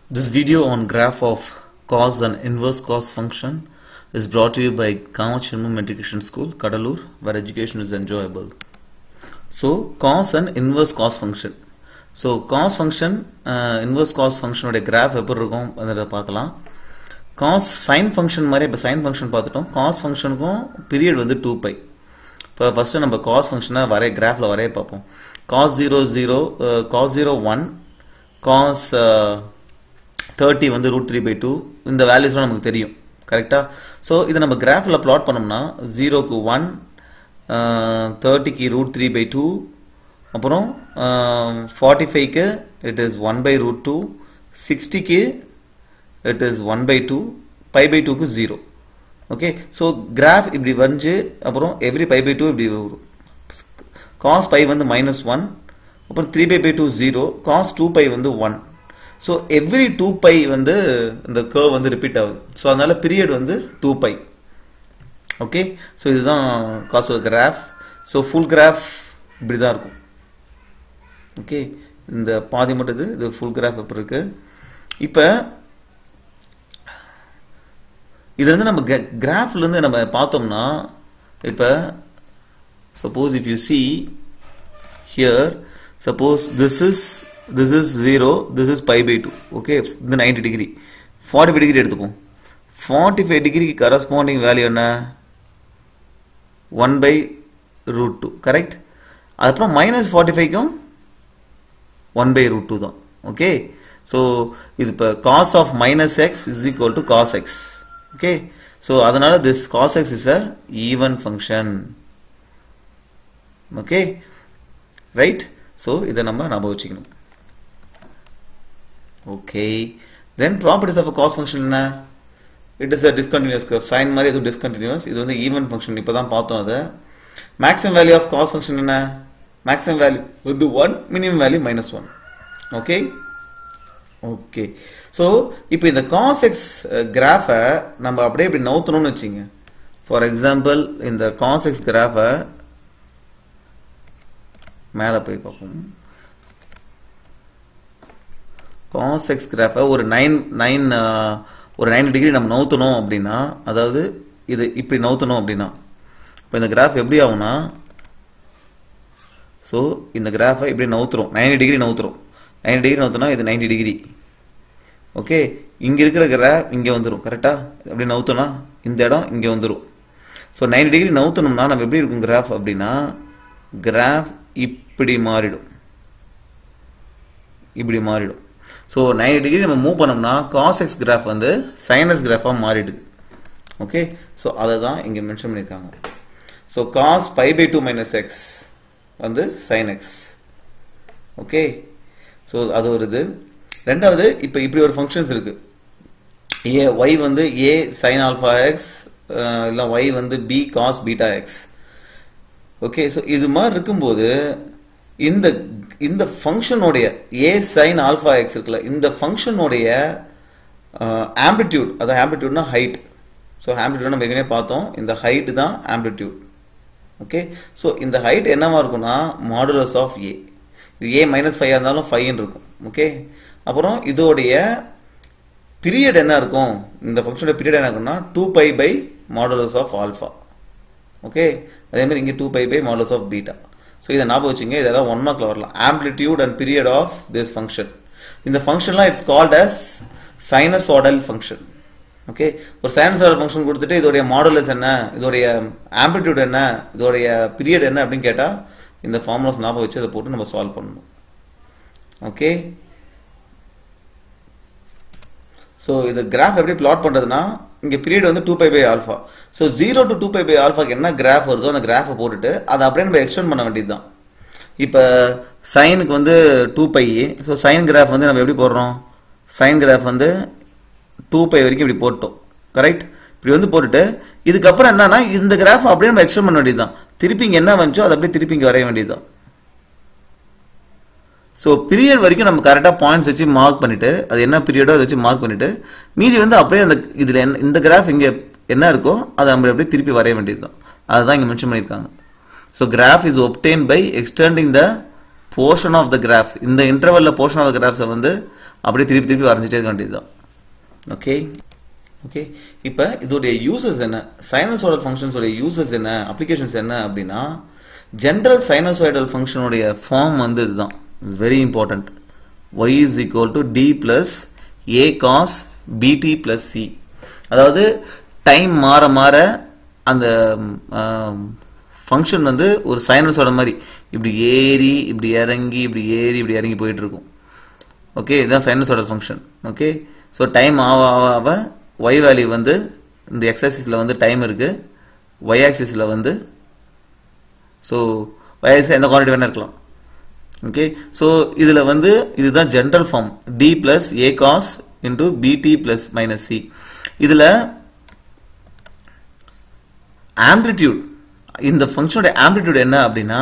This video on graph of cos and inverse cos function is brought to you by Kamachinmu Meditation School, Kadalur, where education is enjoyable. So, cos and inverse cos function. So cos function inverse cos ஃபங்க்ஷனுடைய graph எப்படி இருக்கும் அதை பார்க்கலாம் cos sine function மாதிரி இப்போ sine function பார்த்துட்டோம் cos ஃபங்க்ஷனுக்கும் period வந்து டூ பை இப்போ ஃபஸ்ட்டு நம்ம காஸ் ஃபங்க்ஷனை வரைய கிராஃபில் வரைய பார்ப்போம் cos zero zero cos zero one cos thirty வந்து ரூட் த்ரீ பை டூ இந்த வேல்யூஸ்லாம் நமக்கு தெரியும் கரெக்டாக ஸோ இதை நம்ம கிராஃபில் ப்ளாட் பண்ணோம்னா ஜீரோக்கு ஒன் தேர்ட்டிக்கு ரூட் த்ரீ பை டூ அப்புறம் ஃபார்ட்டி ஃபைவ்க்கு it is one by root two சிக்ஸ்டிக்கு it is one by two pi by டூக்கு ஜீரோ ஓகே ஸோ கிராஃப் இப்படி வந்து அப்புறம் எவ்ரி பை பை டூ இப்படி வரும் காஸ் பை வந்து மைனஸ் ஒன் அப்புறம் three pi by two zero cos two pi வந்து one so every two pi வந்து இந்த கர்வ் வந்து ரிப்பீட் ஆகுது ஸோ அதனால பீரியட் வந்து டூ பை ஓகே ஸோ இதுதான் காசோட கிராஃப் ஸோ ஃபுல் கிராஃப் இப்படி தான் இருக்கும் ஓகே இந்த பாதி மட்டும் இது இது ஃபுல் கிராஃப் எப்படி இருக்கு இப்போ இது வந்து நம்ம கிராஃப்லேருந்து நம்ம பார்த்தோம்னா இப்போ suppose if you see here suppose this is this is zero this is pi by two okay இந்த ninety degree forty five degree எடுத்துப்போம் ஃபார்ட்டி ஃபைவ் டிகிரிக்கு கரஸ்பாண்டிங் வேல்யூ என்ன one by root two correct அதுக்கப்புறம் minus forty ஃபைவ்க்கும் one by root two தான் okay so இது இப்போ cos of minus x is equal to cos x okay so அதனால this cos x is a even function okay right so இதை நம்ம ஞாபகம் வச்சுக்கணும் okay then properties of cos function என்ன it is a discontinuous sine மாதிரி எதுவும் discontinues இது வந்து ஈவன் ஃபங்க்ஷன் இப்போ தான் பார்த்தோம் அதை maximum value of cos function என்ன மேக்ஸிமம் வேல்யூ வந்து one minimum value minus one okay okay so இப்போ இந்த காஸ் எக்ஸ் கிராஃபை நம்ம அப்படியே இப்படி நவுத்தணும்னு வச்சுங்க ஃபார் எக்ஸாம்பிள் இந்த காஸ் எக்ஸ் கிராஃபை மேலே போய் பார்ப்போம் காஸ் எக்ஸ் கிராஃபை ஒரு நைன் நைன் ஒரு நைன் டிகிரி நம்ம நவுத்தணும் அப்படின்னா அதாவது இது இப்படி நவுத்தணும் அப்படின்னா இப்போ இந்த கிராஃப் எப்படி ஆகும்னா ஸோ இந்த கிராஃபை இப்படி நவுத்துறோம் நைன்டி டிகிரி நவுத்துறோம் நைன்டி டிகிரி நவுத்துனா இது நைன்டி டிகிரி ஓகே இங்கே இருக்கிற கிராஃப் இங்கே வந்துடும் கரெக்டாக அப்படி நவுத்தோம்னா இந்த இடம் இங்கே வந்துடும் ஸோ நைன்டி டிகிரி நவுத்தணும்னா நம்ம எப்படி இருக்கும் கிராஃப் அப்படின்னா கிராஃப் இப்படி மாறிடும் இப்படி மாறிடும் ஸோ நைன்டி டிகிரி நம்ம மூவ் பண்ணோம்னா காஸ் எக்ஸ் கிராஃப் வந்து சைனஸ் கிராஃபாக மாறிடுது ஓகே ஸோ அதை தான் இங்கே மென்ஷன் பண்ணியிருக்காங்க so cos pi by two minus x வந்து சைன் எக்ஸ் ஓகே ஸோ அது ஒரு இது ரெண்டாவது இப்போ இப்படி ஒரு ஃபங்க்ஷன்ஸ் இருக்கு ஏ ஒய் வந்து ஏ சைன் ஆல்ஃபா எக்ஸ் இல்லை ஒய் வந்து b cos beta x okay so இது மாதிரி இருக்கும்போது இந்த இந்த ஃபங்க்ஷனுடைய ஏ சைன் ஆல்ஃபா எக்ஸ் இருக்குல்ல இந்த ஃபங்க்ஷனுடைய ஆம்பிடியூட் அதாவது ஆம்பிடியூட்னா ஹைட் ஸோ ஆம்பிடியூட் நம்ம ஏற்கனவே பார்த்தோம் இந்த ஹைட் தான் ஆம்பிடியூட் ஓகே ஸோ இந்த ஹைட் என்னவா இருக்கும்னா மாடுலஸ் ஆஃப் ஏ இது ஏ மைனஸ் ஃபைவ் இருந்தாலும் ஃபைவ்னு இருக்கும் ஓகே அப்புறம் இதோடைய பீரியட் என்ன இருக்கும் இந்த ஃபங்க்ஷனோட பீரியட் என்ன இருக்கும்னா two pi by modulus of alpha okay அதே மாதிரி இங்கே two pi by modulus of beta so இதை ஞாபகம் வச்சுங்க இதெல்லாம் ஒன் மார்க்கில் வரலாம் amplitude and period of this function இந்த ஃபங்க்ஷன்லாம் it's called as sinusoidal function okay ஒரு சைனஸாடல் ஃபங்க்ஷன் கொடுத்துட்டு இதோடைய மாடுலஸ் என்ன இதோடைய ஆம்பிடியூட் என்ன இதோடைய பீரியட் என்ன அப்படின்னு கேட்டால் இந்த ஃபார்முலாஸ் ஞாபகம் வச்சு அதை போட்டு நம்ம சால்வ் பண்ணணும் ஓகே ஸோ இது கிராஃப் எப்படி பிளாட் பண்ணுறதுனா இங்கே பீரியட் வந்து two pi by alpha so zero to two pi by ஆல்ஃபாக்கு என்ன கிராஃப் வருதோ அந்த கிராஃபை போட்டுட்டு அதை அப்படியே நம்ம எக்ஸ்டெண்ட் பண்ண வேண்டியது தான் இப்போ சைனுக்கு வந்து two pi so sine graph வந்து நம்ம எப்படி போடுறோம் சைன் கிராஃப் வந்து டூ பை வரைக்கும் இப்படி போட்டோம் கரெக்ட் இப்படி வந்து போட்டுட்டு இதுக்கப்புறம் என்னன்னா இந்த கிராஃப் அப்படியே நம்ம எக்ஸ்டெண்ட் பண்ண வேண்டியது தான் திருப்பி இங்கே என்ன வந்துச்சோ அதை அப்படியே திருப்பி இங்கே வரைய வேண்டியது தான் ஸோ பீரியட் வரைக்கும் நம்ம கரெக்டாக பாயிண்ட்ஸ் வச்சு மார்க் பண்ணிட்டு அது என்ன பீரியடோ அதை வச்சு மார்க் பண்ணிட்டு மீதி வந்து அப்படியே அந்த இதில் என்ன இந்த கிராஃப் இங்கே என்ன இருக்கோ அதை நம்ம அப்படியே திருப்பி வரைய வேண்டியது தான் அதுதான் இங்கே மென்ஷன் பண்ணியிருக்காங்க so graph is obtain by extending the portion of the graphs இந்த இன்டர்வல்ல போர்ஷன் ஆஃப் த கிராஃப்ஸை வந்து அப்படியே திருப்பி திருப்பி வரைஞ்சிட்டே இருக்க வேண்டியதுதான் ஓகே ஓகே இப்போ இதோடைய யூசஸ் என்ன சைனசாய்டல் ஃபங்க்ஷன்ஸோடைய யூசஸ் என்ன அப்ளிகேஷன்ஸ் என்ன அப்படின்னா ஜென்ரல் சைனசாய்டல் ஃபங்க்ஷனுடைய ஃபார்ம் வந்து இதுதான் it's very important y is equal to d plus a cos bt plus c அதாவது டைம் மாற மாற அந்த ஃபங்க்ஷன் வந்து ஒரு சைனஸோட மாதிரி இப்படி ஏறி இப்படி இறங்கி இப்படி ஏறி இப்படி இறங்கி போயிட்டு இருக்கும் ஓகே இதுதான் சைனஸோட ஃபங்க்ஷன் ஓகே ஸோ டைம் ஆக ஆக ஆக ஒய் வேல்யூ வந்து இந்த எக்ஸாக்சிஸில் வந்து டைம் இருக்கு ஒய் ஆக்சிஸில் வந்து ஸோ ஒய் ஆக்சிஸ் எந்த குவான்டிட்டி வேணா இருக்கலாம் ஓகே ஸோ இதில் வந்து இதுதான் general form d plus a cos into bt plus minus c இதில் ஆம்பிளிடியூட் இந்த ஃபங்க்ஷனோட ஆம்பிளிடியூட் என்ன அப்படின்னா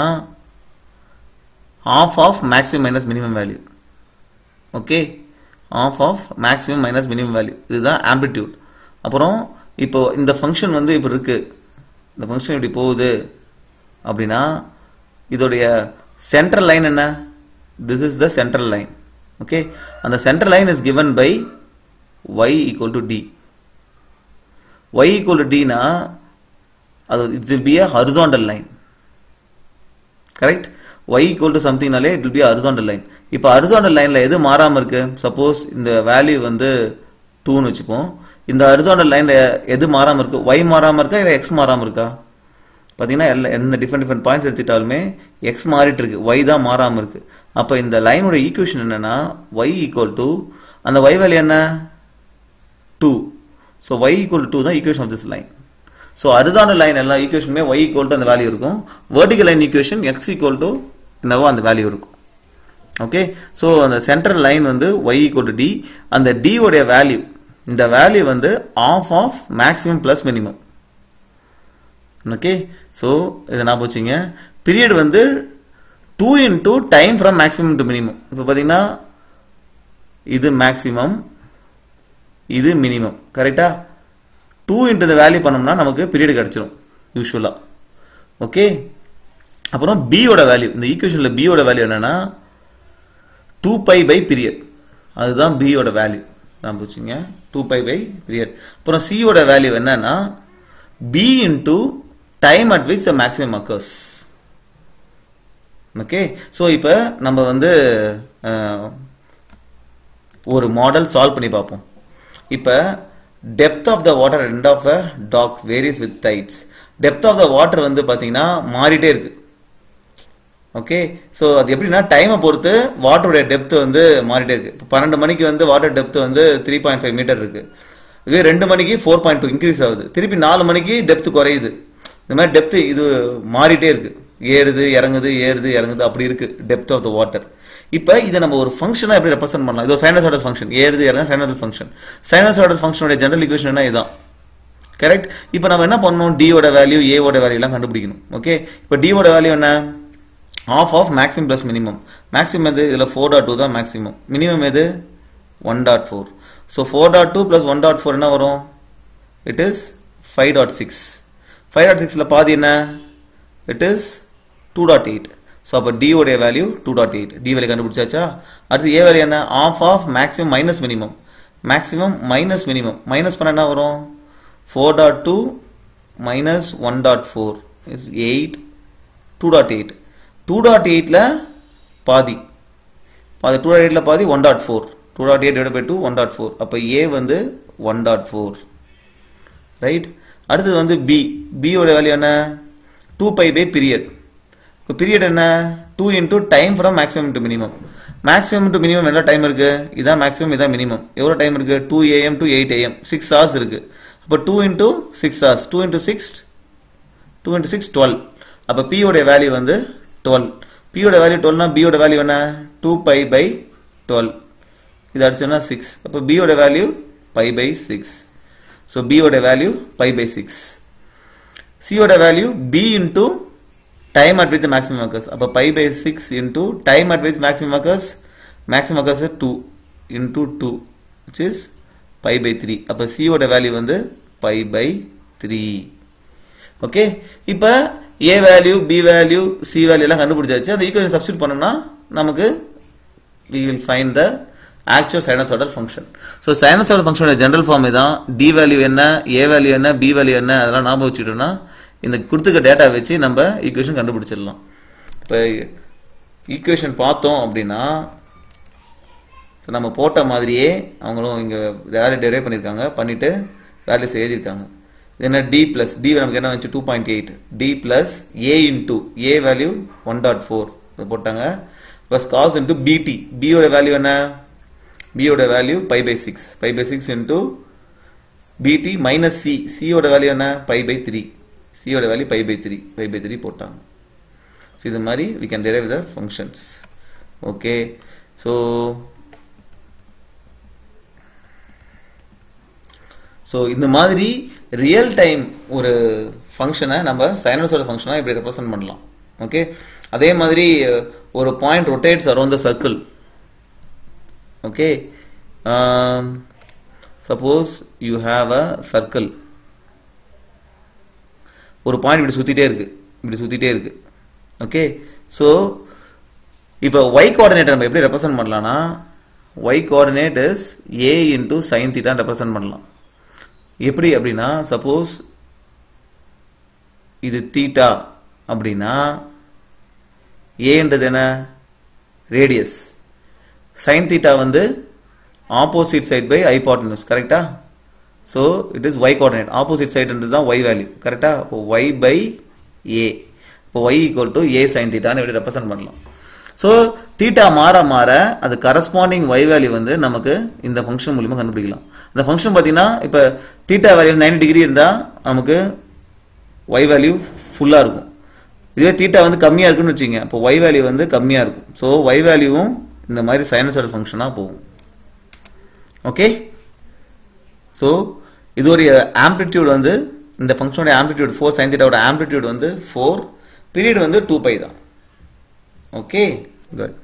half of maximum minus minimum value okay half of maximum minus minimum value இதுதான் ஆம்பிளிடியூட் அப்புறம் இப்போ இந்த ஃபங்க்ஷன் வந்து இப்போ இருக்கு இந்த ஃபங்க்ஷன் இப்படி போகுது அப்படின்னா இதோடைய சென்ட்ரல் லைன் என்ன this is the central line okay அந்த central line is given by y equal to d y equal to டினா அது it will be a horizontal line correct y equal to சம்திங்னாலே it will be horizontal line இப்போ horizontal லைன்ல எது மாறாம இருக்கு suppose இந்த வேல்யூ வந்து டூன்னு வச்சுப்போம் இந்த ஹரிசாண்டல் லைன்ல எது மாறாம இருக்கு ஒய் மாறாம இருக்கா இல்லை எக்ஸ் மாறாம இருக்கா பார்த்தீங்கன்னா எல்லா எந்த டிஃப்ரெண்ட் டிஃப்ரெண்ட் பாயிண்ட்ஸ் எடுத்துட்டாலுமே எக்ஸ் மாறிட்டு இருக்கு ஒய் தான் மாறாம இருக்கு அப்போ இந்த லைனோட ஈக்குவேஷன் என்னன்னா ஒய் ஈக்குவல் டு அந்த ஒய் வேல்யூ என்ன to so y equal to தான் equation of this line so அரிசான லைன் எல்லா ஈக்குவேஷனுமே ஒய் ஈக்குவல் டு அந்த வேல்யூ இருக்கும் vertical line equation x equal to என்னவோ அந்த வேல்யூ இருக்கும் ஓகே ஸோ அந்த சென்ட்ரல் லைன் வந்து ஒய் ஈக்குவல் டு டி அந்த டி உடைய வேல்யூ இந்த வேல்யூ வந்து half of maximum plus minimum okay so இதை நான் போச்சிங்க பீரியட் வந்து two into time from maximum to minimum இப்போ பார்த்தீங்கன்னா இது மேக்ஸிமம் இது மினிமம் கரெக்டா டூ இன்ட்டு இந்த வேல்யூ பண்ணோம்னா நமக்கு பீரியட் கிடைச்சிரும் யூஸ்வலா ஓகே அப்புறம் பியோட வேல்யூ இந்த ஈக்குவேஷன்ல பியோட வேல்யூ என்னன்னா டூ பை பை பீரியட் அதுதான் பியோட வேல்யூ நான் போச்சுங்க டூ பை பை பீரியட் அப்புறம் சியோட வேல்யூ என்னன்னா b into time at which the maximum occurs okay so இப்போ நம்ம வந்து அஹ், ஒரு மாடல் சால்வ் பண்ணி பார்ப்போம் இப்போ depth of the water end of a dock varies with tides depth of the water வந்து பார்த்தீங்கன்னா மாறிட்டே இருக்கு ஓகே ஸோ அது எப்படின்னா டைமை பொறுத்து வாட்டருடைய டெப்த் வந்து மாறிட்டே இருக்கு இப்போ பன்னெண்டு மணிக்கு வந்து வாட்டர் டெப்த் வந்து த்ரீ பாயிண்ட் ஃபைவ் மீட்டர் இருக்கு இதே ரெண்டு மணிக்கு ஃபோர் பாயிண்ட் டூ இன்க்ரீஸ் ஆகுது திருப்பி நாலு மணிக்கு டெப்த் குறையுது இந்த மாதிரி டெப்த் இது மாறிட்டே இருக்கு ஏறுது இறங்குது ஏறுது இறங்குது அப்படி இருக்கு டெப்த் ஆஃப் த வாட்டர் இப்போ இதை நம்ம ஒரு ஃபங்க்ஷனாக எப்படி ரெப்ரசென்ட் பண்ணலாம் இது சைனசாய்டல் ஃபங்க்ஷன் ஏறுது இறங்க சைனசாய்டல் ஃபங்க்ஷன் சைனசாய்டல் ஃபங்க்ஷனுடைய ஜெனரல் ஈக்குவேஷன் என்ன இதுதான் கரெக்ட் இப்போ நம்ம என்ன பண்ணணும் டியோட வேல்யூ ஏவோட வேல்யூ எல்லாம் கண்டுபிடிக்கணும் ஓகே இப்போ டியோட வேல்யூ என்ன half of maximum plus minimum maximum எது இதில் ஃபோர் டாட் டூ தான் மேக்ஸிமம் மினிமம் எது one dot four so four dot two plus one dot four என்ன வரும் it is five dot six five dot சிக்ஸில் பாதி என்ன it is two dot eight so அப்போ டி உடைய value two dot eight d value கண்டுபிடிச்சாச்சா அடுத்து a value என்ன half of maximum minus minimum maximum minus minimum minus பண்ண என்ன வரும் four dot two minus one dot four is eight two dot eight two dot எயிட்டில் பாதி பாதி two dot எயிட்டில் பாதி one dot four two dot eight divide by two one dot four அப்போ a வந்து ஒன் டாட் ஃபோர் ரைட் அடுத்தது வந்து B பியோட வேல்யூ என்ன டூ பை பை பீரியட் இப்போ பீரியட் என்ன two into time from maximum to minimum maximum to minimum என்ன time இருக்கு இதான் மேக்ஸிமம் இதான் மினிமம் எவ்வளோ டைம் இருக்கு two AM to eight AM six hours இருக்கு அப்போ two into six hours two into six two into six twelve அப்போ பியோட வேல்யூ வந்து டுவெல் பியோட வேல்யூ டுவெல்னா பியோட வேல்யூ என்ன டூ பை பை டுவெல் இது அடிச்சோன்னா சிக்ஸ் அப்போ பியோட value pi by six so பியோட வேல்யூ பை பை சிக்ஸ் சியோட value b into time at with maximum occurs அப்போ pi by six into time at with maximum occurs maximum occurs two into two which is pi by three அப்போ சியோட value வந்து pi by three okay இப்போ a value b value c value எல்லாம் கண்டுபிடிச்சாச்சு அந்த equation substitute பண்ணோம்னா நமக்கு we will find the actual sinusoidal function so sinusoidal function general form தான் d வேல்யூ என்ன a வேல்யூ என்ன b வேல்யூ என்ன அதெல்லாம் ஞாபகம் வச்சுட்டோம்னா இந்த கொடுத்துக்க டேட்டா வச்சு நம்ம ஈக்குவேஷன் கண்டுபிடிச்சிடலாம் இப்போ ஈக்குவேஷன் பார்த்தோம் அப்படின்னா ஸோ நம்ம போட்ட மாதிரியே அவங்களும் இங்கே வேல்யூ டெரைவ் பண்ணியிருக்காங்க பண்ணிட்டு வேல்யூஸ் எழுதியிருக்காங்க இது என்ன டி பிளஸ் டி நமக்கு என்ன வந்துச்சு two point eight d plus a into a value one dot four இது போட்டாங்க ப்ளஸ் காஸ் இன்டூ பிடி பியோட வேல்யூ என்ன பியோட value pi by six pi by six into bt minus c சியோட வேல்யூ என்ன பை பை த்ரீ சியோட value pi by three pi by three போட்டாங்க ஸோ இது மாதிரி we can derive the functions okay so so இந்த மாதிரி real time ஒரு ஃபங்க்ஷனை நம்ம சைனஸோட ஃபங்க்ஷனாக இப்படி ரெப்ரசென்ட் பண்ணலாம் ஓகே அதே மாதிரி ஒரு point rotates around the circle okay suppose you have a circle ஒரு பாயிண்ட் இப்படி சுற்றிட்டே இருக்கு இப்படி சுற்றிட்டே இருக்கு ஓகே ஸோ இப்போ ஒய் கோஆர்டினேட்டர் நம்ம எப்படி ரெப்ரசென்ட் பண்ணலாம்னா y coordinate is a into sine theta represent பண்ணலாம் எப்படி அப்படின்னா சப்போஸ் இது தீட்டா அப்படின்னா ஏன்றது என்ன ரேடியஸ் சைன் தீட்டா வந்து ஆப்போசிட் சைட் பை ஐபார்டனஸ் கரெக்டா so it is y coordinate ஆப்போசிட் சைடுன்றது தான் ஒய் வேல்யூ கரெக்டா இப்போ ஒய் பை ஏ இப்போ y equal to a sine தீட்டான்னு எப்படி ரெப்ரசென்ட் பண்ணலாம் ஸோ தீட்டா மாற மாற அது கரஸ்பாண்டிங் ஒய் வேல்யூ வந்து நமக்கு இந்த ஃபங்க்ஷன் மூலியமா கண்டுபிடிக்கலாம் இந்த ஃபங்க்ஷன் பார்த்தீங்கன்னா இப்போ தீட்டா வேல்யூ நைன்டி டிகிரி இருந்தால் நமக்கு ஒய் வேல்யூ ஃபுல்லாக இருக்கும் இதுவே தீட்டா வந்து கம்மியாக இருக்குன்னு வச்சுங்க இப்போ ஒய் வேல்யூ வந்து கம்மியாக இருக்கும் ஸோ ஒய் வேல்யூவும் இந்த மாதிரி சைனஸோட ஃபங்க்ஷனாக போகும் ஓகே ஸோ இதோடைய ஆம்ப்ளிடியூட் வந்து இந்த ஃபங்க்ஷனோட ஆம்ப்ளிடியூட் ஃபோர் சைன் தீட்டாவோட ஆம்ப்ளிடியூட் வந்து ஃபோர் பீரியட் வந்து டூ பை தான் okay good